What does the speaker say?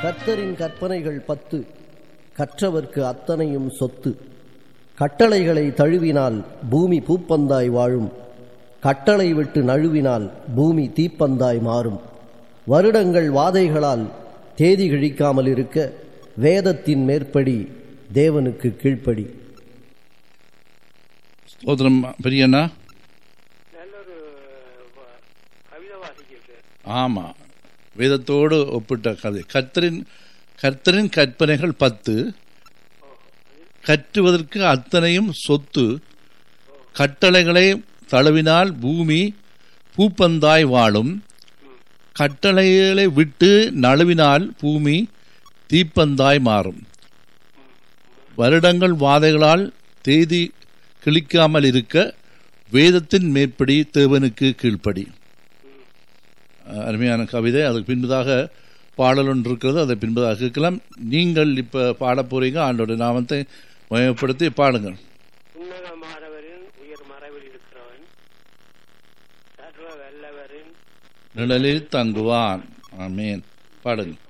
கர்த்தரின் கற்பனைகள் பத்து கற்றவர்க்கு அத்தனையும் சொத்து கட்டளைகளை தழுவினால் பூமி பூப்பந்தாய் வாழும் கட்டளை விட்டு நழுவினால் பூமி தீப்பந்தாய் மாறும் வருடங்கள் வாதைகளால் தேதி கிழிக்காமல் இருக்க வேதத்தின் மேற்படி தேவனுக்கு கீழ்ப்படி ஸ்தோத்திரம் பெரியண்ணா நல்லொரு வ- கவிதை வாசிக்கிறது ஆமா வேதத்தோடு ஒப்பிட்ட கதை கர்த்தரின் கர்த்தரின் கற்பனைகள் பத்து கற்றுவதற்கு அத்தனையும் சொத்து கட்டளைகளை தழுவினால் பூமி பூப்பந்தாய் வாழும் கட்டளைகளை விட்டு நழுவினால் பூமி தீப்பந்தாய் மாறும் வருடங்கள் வாதைகளால் தேதி கிழிக்காமல் இருக்க வேதத்தின் மேற்படி தேவனுக்கு கீழ்ப்படி அஹ் அருமையான கவிதை அதுக்கு பின்பதாக பாடல் ஒன்று இருக்கிறது அதை பின்பதாக கேட்கலாம் நீங்கள் இப்போ பாட போறீங்க ஆண்டோட நாமத்தை மயப்படுத்தி பாடுங்கள் உன்னதமானவரின் உயர் மறைவில் இருக்கிறவன் சர்வ வல்லவரின் நிழலில் தங்குவான் ஆமேன் பாடுங்கள்